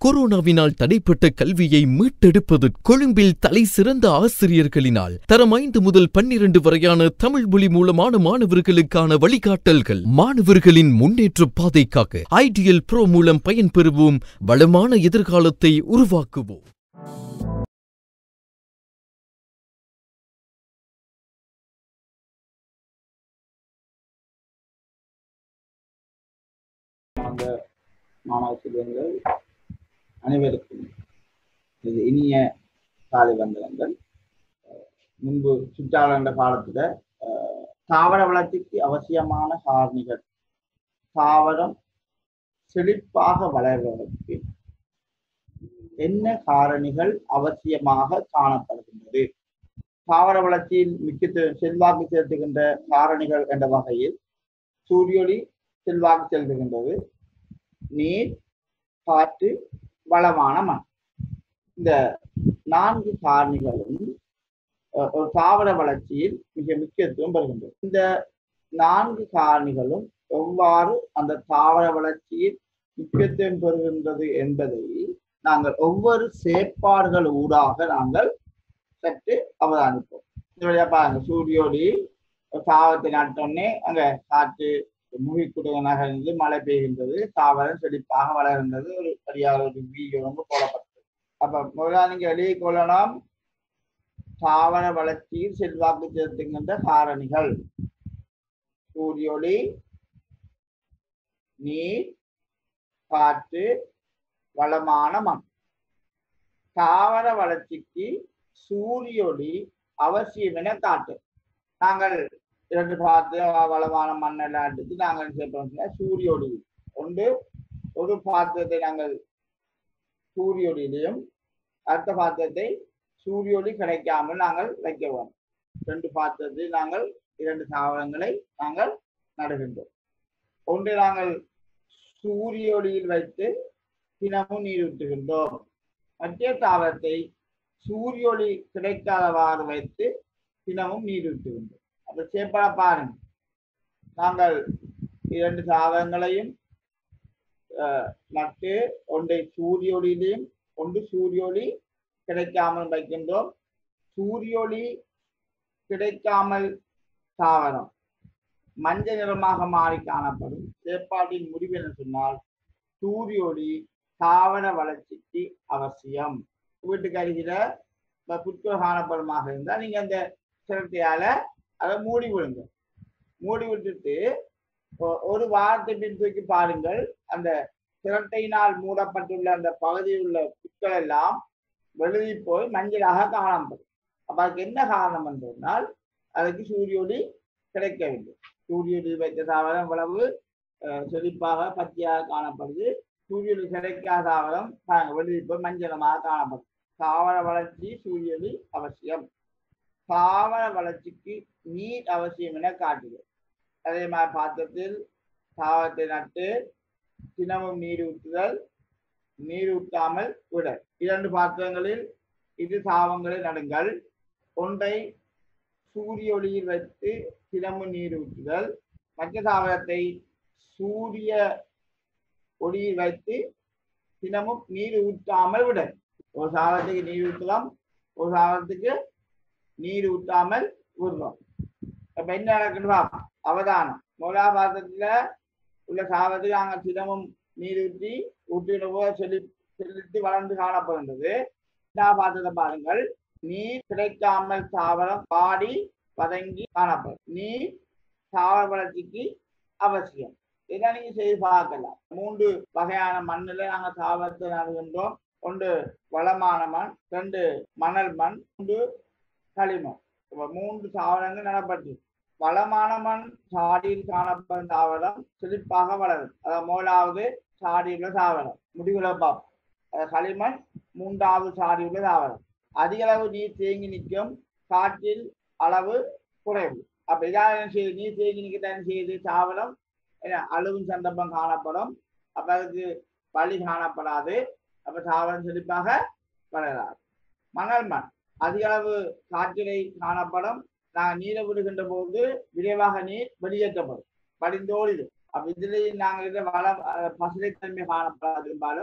கொரோனாவினால் தடைப்பட்ட கல்வியை மீட்டெடுப்பது கொழும்பில் தலை சிறந்த ஆசிரியர்களினால் தரம் ஐந்து முதல் பன்னிரண்டு வரையான தமிழ் மொழி மூலமான மாணவர்களுக்கான வழிகாட்டல்கள் மாணவர்களின் முன்னேற்ற பாதைக்காக ஐடியல் ப்ரோ மூலம் பயன்பெறுவோம் வளமான எதிர்காலத்தை உருவாக்குவோம் அந்த மாணவ செல்வங்கள் அனைவருக்கும் இது இனிய காலை வந்தனங்கள் அஹ் முன்பு சுற்றாளண்ட காலத்துல அஹ், தாவர வளர்ச்சிக்கு அவசியமான காரணிகள் தாவரம் செழிப்பாக வளர்வதற்கு என்ன காரணிகள் அவசியமாக காணப்படுகின்றது தாவர வளர்ச்சியில் முக்கியத்துவம் செல்வாக்கு செலுத்துகின்ற காரணிகள் என்ற வகையில் சூரியொளி செல்வாக்கு செலுத்துகின்றது நீர் காற்று வளமான மண் இந்த நான்கு காரணிகளும் அஹ், ஒரு தாவர வளர்ச்சியில் மிக முக்கியத்துவம் பெறுகின்றது இந்த நான்கு காரணிகளும் எவ்வாறு அந்த தாவர வளர்ச்சியில் முக்கியத்துவம் பெறுகின்றது என்பதை நாங்கள் ஒவ்வொரு செயற்பாடுகள் ஊடாக நாங்கள் சற்று அவதானிப்போம் இந்த வழியா பாருங்க சூரியோடி தாவரத்தை நட்டோடனே அங்க காற்று முகிக்குடுகனாக இருந்து மழை பெய்கின்றது தாவரம் செழிப்பாக வளர்கின்றது ஒரு சரியாக ஒரு வீடியோ வந்து போடப்பட்டது அப்ப முதல்ல நீங்க வெளியே கொள்ளலாம் தாவர வளர்ச்சியில் செல்வாக்கு செலுத்துகின்ற காரணிகள் சூரியொளி நீர் காற்று வளமான மண் தாவர வளர்ச்சிக்கு சூரியொளி அவசியம் என காட்டு நாங்கள் இரண்டு பார்த்து வளமான மண்ணெல்லாம் எடுத்து நாங்கள் சேர்ப்போம் சூரிய ஒளி ஒன்று ஒரு பாத்திரத்தை நாங்கள் சூரிய ஒளியிலையும் அடுத்த பாத்திரத்தை சூரிய ஒளி கிடைக்காமல் நாங்கள் வைக்க வேண்டும் ரெண்டு பாத்திரத்தில் நாங்கள் இரண்டு தாவரங்களை நாங்கள் நடுகின்றோம் ஒன்று நாங்கள் சூரிய ஒளியில் வைத்து தினமும் நீர் ஊற்றுகின்றோம் மற்ற தாவரத்தை சூரிய ஒளி கிடைக்காதவாறு வைத்து தினமும் நீர் ஊற்றுகின்றோம் அப்ப சேப்பட பாருங்க நாங்கள் இரண்டு தாவரங்களையும் அஹ், நட்டு ஒன்றை சூரிய ஒளியிலையும் ஒன்று சூரிய ஒளி கிடைக்காமல் வைக்கின்றோம் சூரிய ஒளி கிடைக்காமல் தாவரம் மஞ்சள் நிறமாக மாறி காணப்படும் செயற்பாட்டின் முடிவு என்ன சொன்னால் சூரிய ஒளி தாவர வளர்ச்சிக்கு அவசியம் வீட்டுக்கு அருகில இப்ப புற்கள் காணப்படுமாக இருந்தால் நீங்க அந்த சிரட்டையால அதை மூடி விடுங்க மூடி விட்டுட்டு ஒ- ஒரு வாரத்தை பின் தூக்கி பாருங்கள் அந்த சிரட்டையினால் மூடப்பட்டுள்ள அந்த பகுதியில் உள்ள புற்கள் எல்லாம் வெளுதி போய் மஞ்சளாக காணப்படும் அப்ப அதுக்கு என்ன காரணம் என்று சொன்னால் அதுக்கு சூரிய ஒளி கிடைக்கவில்லை சூரிய ஒளி வைத்த தாவரம் இவ்வளவு அஹ், செழிப்பாக பச்சையாக காணப்படுது சூரிய ஒளி கிடைக்காத தாவரம் பாருங்க வெளுதி போய் மஞ்சளமாக காணப்படும் தாவர வளர்ச்சி சூரிய ஒளி அவசியம் தாவர வளர்ச்சிக்கு நீர் அவசியம் என காட்டுது அதே மாதிரி பாத்திரத்தில் தாவரத்தை நட்டு தினமும் நீர் ஊற்றுதல் நீர் ஊற்றாமல் விட இரண்டு பாத்திரங்களில் இரு தாவங்களை நடுங்கள் ஒன்றை சூரிய ஒளியில் வைத்து தினமும் நீர் ஊற்றுதல் மற்ற தாவரத்தை சூரிய ஒளியில் வைத்து தினமும் நீர் ஊற்றாமல் விட ஒரு தாவரத்துக்கு நீர் ஊற்றலாம் ஒரு தாவரத்துக்கு நீர் ஊற்றாமல் விடுறோம் அப்ப என்ன நடக்குன்னு பார்ப்போம் அவதானம் மூலா பாத்திரத்துல உள்ள சாவத்துக்கு நாங்கள் தினமும் நீர் ஊற்றி ஊற்றின போது செழி செழித்து வளர்ந்து காணப்படுகின்றது இரண்டாவது பாத்திரத்தை பாருங்கள் நீர் கிடைக்காமல் தாவரம் பாடி பதங்கி காணப்படும் நீர் தாவர வளர்ச்சிக்கு அவசியம் இதை நீங்க செய்து பார்க்கலாம் மூன்று வகையான மண்ணில் நாங்கள் தாவரத்தை நடுகின்றோம் ஒன்று வளமான மண் ரெண்டு மணல் மண் ஒன்று களிமண் இப்ப மூன்று தாவரங்கள் நடப்பட்டு வளமான மண் சாடியில் காணப்படும் தாவரம் செழிப்பாக வளரும் அதாவது முதலாவது சாடியுள்ள தாவரம் முடிவுல பார்ப்போம் அஹ் களிமண் மூன்றாவது சாடியுள்ள தாவரம் அதிக அளவு நீர் தேங்கி நிற்கும் காற்றில் அளவு குறைவு அப்ப இதாக என்ன செய்யுது நீர் தேங்கி நிற்க என்ன செய்யுது தாவரம் என்ன அழுவும் சந்தர்ப்பம் காணப்படும் அப்ப அதுக்கு வழி காணப்படாது அப்ப தாவரம் செழிப்பாக வளராது மணல் மண் அதிக அளவு காற்றிலை காணப்படும் நாங்கள் நீரை விடுகின்ற போது விரைவாக நீர் வெளியேற்றப்படும் படிந்தோடிடும் அப்ப இதுலேயும் நாங்கள் இதை வள பசுலைத்தன்மை காணப்படாது பெரும்பாலும்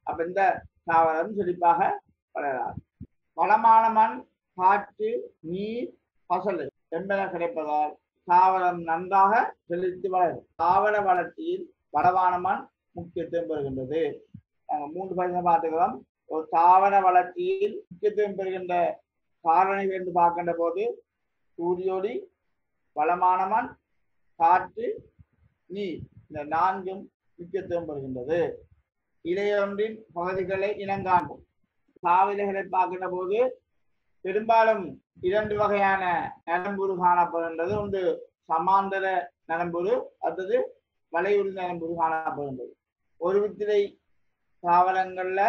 அப்ப இந்த தாவரம் செழிப்பாக வளராது வளமான மண் காற்று நீர் பசல் என்பன கிடைப்பதால் தாவரம் நன்றாக செழித்து வளரும் தாவர வளர்ச்சியில் வளமான மண் முக்கியத்துவம் பெறுகின்றது நாங்கள் மூன்று பகுதியை பார்த்துக்கிறோம் ஒரு தாவர வளர்ச்சியில் முக்கியத்துவம் பெறுகின்ற காரணிகள் என்று பார்க்கின்ற போது சூரியோடி வளமான மண் காற்று நீர் இந்த நான்கும் முக்கியத்துவம் பெறுகின்றது இலையொன்றின் பகுதிகளை இனங்காண்போம் தாவிலைகளை பார்க்கின்ற போது பெரும்பாலும் இரண்டு வகையான நரம்புரு காணப்படுகின்றது ஒன்று சமாந்தர நரம்புரு அடுத்தது வளையுறு நரம்புரு காணப்படுகின்றது ஒரு வித்திலை தாவரங்கள்ல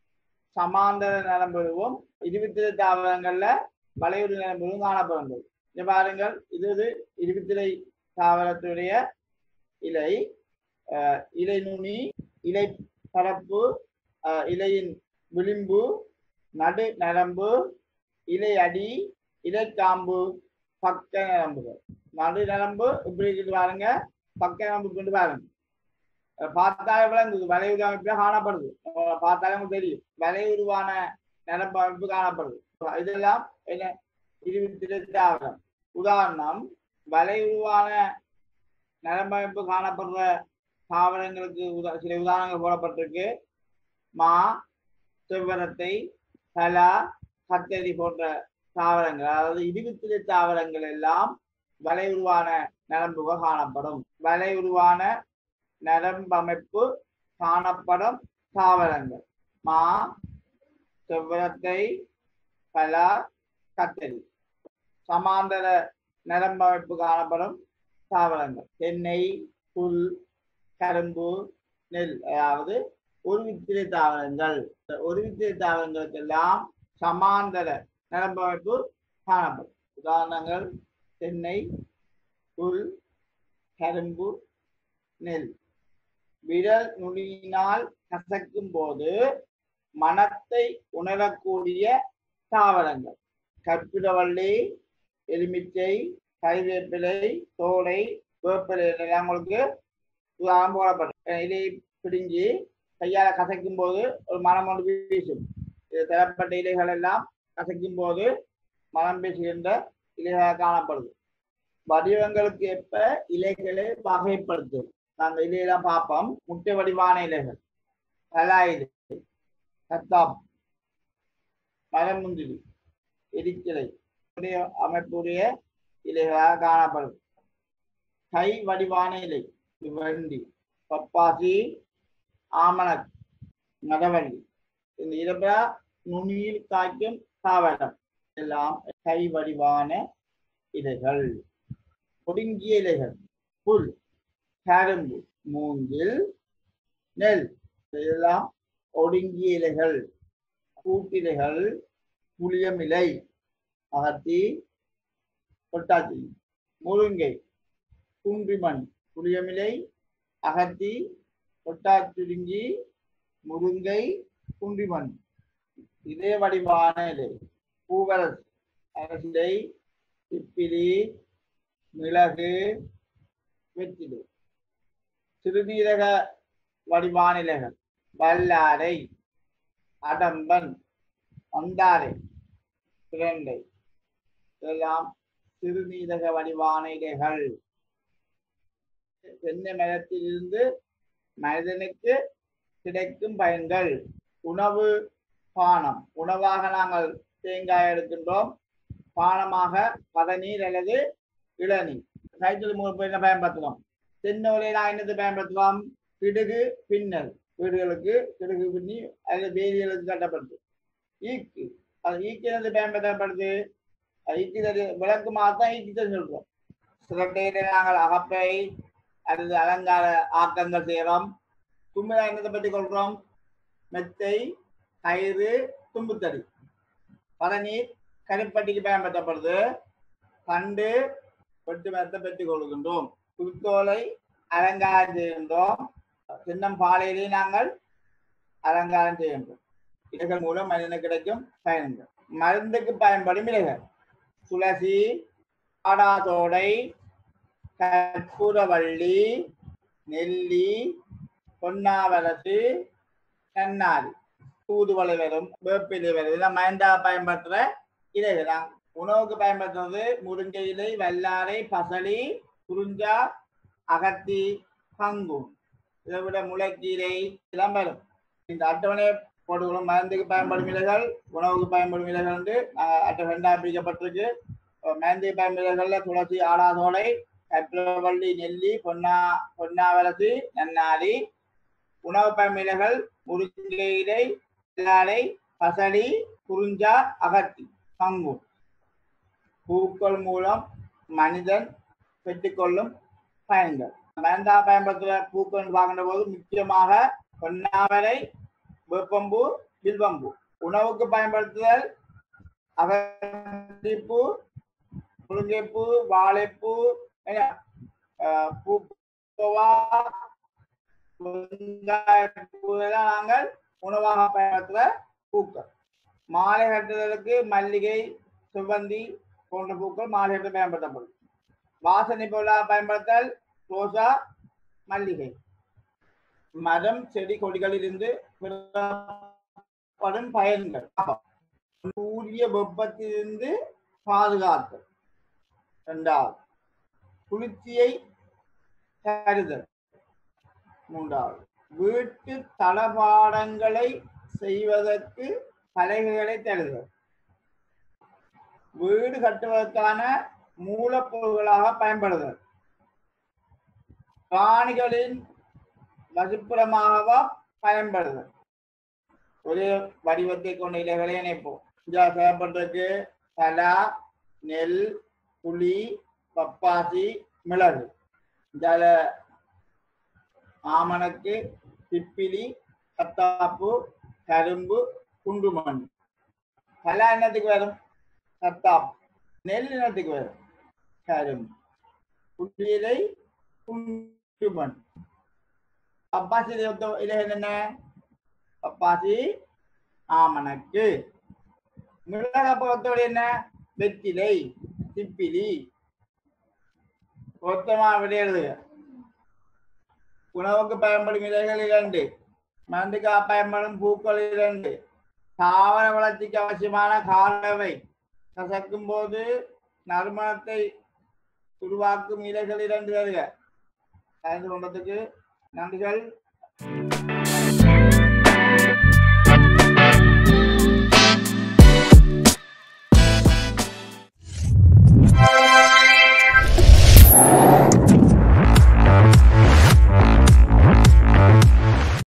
சமாந்தர நரம்புருவும் இருவித்திலை தாவரங்கள்ல வளையுறு நரம்புருவும் காணப்படுகின்றது இங்க பாருங்கள் இது ஒரு இருவித்திலை தாவரத்துடைய இலை அஹ், இலை நுனி இலை பரப்பு அஹ், இலையின் விளிம்பு நடு நரம்பு இலை அடி இலைக்காம்பு பக்க நரம்புகள் நடு நரம்பு இப்படி இருக்குது பாருங்க பக்க நரம்பு கொண்டு பாருங்க அஹ் பார்த்தாலே விளங்குது வளைவுறு அமைப்புல காணப்படுது அஹ் பார்த்தாலே உங்களுக்கு தெரியும் வளைவுருவான நரம்பு அமைப்பு காணப்படுது இதெல்லாம் என்ன இருபத்தி தாவரம் உதாரணம் வளைவுருவான நரம்பமைப்பு காணப்படுற தாவரங்களுக்கு உதா சில உதாரணங்கள் போடப்பட்டிருக்கு மா செவ்வரத்தை பலா கத்தரி போன்ற தாவரங்கள் அதாவது இருபத்தி தாவரங்கள் எல்லாம் வலை உருவான நரம்புகள் காணப்படும் வலை உருவான நரம்பமைப்பு காணப்படும் தாவரங்கள் மா செவ்வரத்தை பலா கத்தரி சமாந்தர நரம்பமைப்பு காணப்படும் தாவரங்கள் தென்னை புல் கரும்பு நெல் அதாவது ஒரு வித்திரை தாவரங்கள் ஒரு வித்திரை தாவரங்களுக்கெல்லாம் சமாந்தர நரம்பமைப்பு காணப்படும் உதாரணங்கள் தென்னை புல் கரும்பு நெல் விரல் நுனியினால் கசக்கும் போது மனத்தை உணரக்கூடிய தாவரங்கள் கற்பிடவள்ளி எலுமிச்சை கறிவேப்பிலை தோலை வேப்பிலை எல்லாம் உங்களுக்கு உதாரணம் போடப்படும் இதை பிடுங்கி கையால கசைக்கும் போது ஒரு மனம் ஒன்று வீசும் இது தரப்பட்ட இலைகள் எல்லாம் கசைக்கும் போது மனம் பேசுகின்ற இலைகளாக காணப்படுது வடிவங்களுக்கு ஏற்ப இலைகளை வகைப்படுத்தும் நாங்கள் இலையெல்லாம் பார்ப்போம் முட்டை வடிவான இலைகள் பலா இலை கத்தாப் மரமுந்திரி எரிக்கிளை உடைய அமைப்புடைய இலைகளாக காணப்படும் கை வடிவான இலை வெண்டி பப்பாசி ஆமணக் மரவள்ளி இந்த இலப நுனியில் காய்க்கும் தாவரம் எல்லாம் கை வடிவான இலைகள் ஒடுங்கிய இலைகள் புல் கரும்பு மூங்கில் நெல் இதெல்லாம் ஒடுங்கிய இலைகள் கூட்டிலைகள் புளியமிலை அகத்தி கொட்டாச்சி முருங்கை குன்றிமண் புளியமிலை அகத்தி கொட்டாச்சுருங்கி முருங்கை குன்றிமண் இதே வடிவான இலை பூவரசு அரசிலை திப்பிலி மிளகு வெற்றிலை சிறுநீரக வடிவான இலைகள் வல்லாரை அடம்பன் மந்தாரை பிரண்டை இதெல்லாம் சிறுநீரக வடிவான இலைகள் தென்னை மரத்திலிருந்து மனிதனுக்கு கிடைக்கும் பயன்கள் உணவு பானம் உணவாக நாங்கள் தேங்காய் எடுக்கின்றோம் பானமாக பதநீர் அல்லது இளநீர் சைக்கிள் மூணு என்ன பயன்படுத்துகிறோம் தென்னை உலையில என்னது பயன்படுத்துவோம் பிடுகு பின்னல் வீடுகளுக்கு பிடுகு பின்னி அல்லது வேலிகளுக்கு கட்டப்படுது ஈக்கு அது ஈக்கு என்னது பயன்படுத்தப்படுது அது ஈக்கு தறி விளக்கு மாத்தான் ஈக்கு தறி சொல்றோம் சிலட்டையில நாங்கள் அகப்பை அல்லது அலங்கார ஆக்கங்கள் செய்கிறோம் கும்மிழா என்னத்தை பற்றி கொள்கிறோம் மெத்தை கயிறு தும்புத்தடி பதநீர் கருப்பட்டிக்கு பயன்படுத்தப்படுது பண்டு வெட்டு மரத்தை பெற்று கொள்கின்றோம் புதுத்தோலை அலங்காரம் செய்கின்றோம் சின்னம் பாலையிலே நாங்கள் அலங்காரம் செய்கின்றோம் இலைகள் மூலம் மனிதனுக்கு கிடைக்கும் பயன்கள் மருந்துக்கு பயன்படும் இலைகள் துளசி ஆடாதோடை கற்பூரவள்ளி நெல்லி பொன்னாவரசு நன்னாரி தூதுவளை வரும் வேப்பிலை வரும் இதெல்லாம் மயந்தா பயன்படுத்துற இலைகள் உணவுக்கு பயன்படுத்துறது முருங்கை இலை வல்லாரை பசலி குறிஞ்சா அகத்தி பங்கு இதை விட முளைக்கீரை இதெல்லாம் வரும் இந்த அட்டவணை போட்டுக்கிறோம் மருந்துக்கு பயன்படும் இலைகள் உணவுக்கு பயன்படும் இலைகள் வந்து அஹ், அட்டை ரெண்டாக பிரிக்கப்பட்டிருக்கு அஹ், மருந்துக்கு பயன்படும் இலைகள்ல துளசி ஆடாதோலை கற்பவள்ளி நெல்லி பொன்னா பொன்னாவரசு நன்னாரி உணவு பயன்படும் இலைகள் முருங்கை இலை வெள்ளாடை பசலி குறிஞ்சா அகத்தி பங்கு பூக்கள் மூலம் மனிதன் பெற்றுக்கொள்ளும் பயன்கள் மருந்தா பயன்படுத்துகிற பூக்கள் பார்க்கின்ற போது முக்கியமாக பொன்னாவரை வேப்பம்பூ வில்வம்பூ உணவுக்கு பயன்படுத்துதல் அகத்திப்பூ முருங்கைப்பூ வாழைப்பூ என்ன, ஆஹ், பூக்கோவா வெங்காயப்பூ இதெல்லாம் நாங்கள் உணவாக பயன்படுத்துகிற பூக்கள் மாலை கட்டுதலுக்கு மல்லிகை சுகந்தி போன்ற பூக்கள் மாலை கட்ட பயன்படுத்தப்படும் வாசனை பொருளாக பயன்படுத்தல் ரோசா மல்லிகை மரம் செடி கொடிகளிலிருந்து பெறப்படும் பயன்கள் சூரிய வெப்பத்திலிருந்து பாதுகாத்தல் இரண்டாவது குளிர்ச்சியை கருதல் மூன்றாவது வீட்டு தளபாடங்களை செய்வதற்கு பலகைகளை தருதல் வீடு கட்டுவதற்கான மூலப்பொருள்களாக பயன்படுதல் பிராணிகளின் வசிப்பிடமாக பயன்படுதல் ஒரு வடிவத்தை கொண்ட இலைகளை இணைப்போம் இங்கே செய்யப்பட்டிருக்கு பலா நெல் புளி பப்பாசி மிளகு இதால ஆமணக்கு பிப்பிலி கத்தாப்பு கரும்பு குண்டுமண் பலா என்னத்துக்கு வரும் கத்தாப்பு நெல் என்னத்துக்கு வரும் கரும்பு புள்ளியிலை குண்டுமண் பப்பாசி இலை ஒத்த- இலை என்ன பப்பாசி ஆமணக்கு மிளகப்பழத்தோட என்ன வெற்றிலை திப்பிலி மொத்தமா விளையாடுதுங்க உணவுக்கு பயன்படும் இலைகள் இரண்டு மருந்துக்கு பயன்படும் பூக்கள் இரண்டு தாவர வளர்ச்சிக்கு அவசியமான காலவை கசக்கும் போது நறுமணத்தை உருவாக்கும் இலைகள் இரண்டு வருக கலந்து கொண்டதுக்கு நன்றிகள்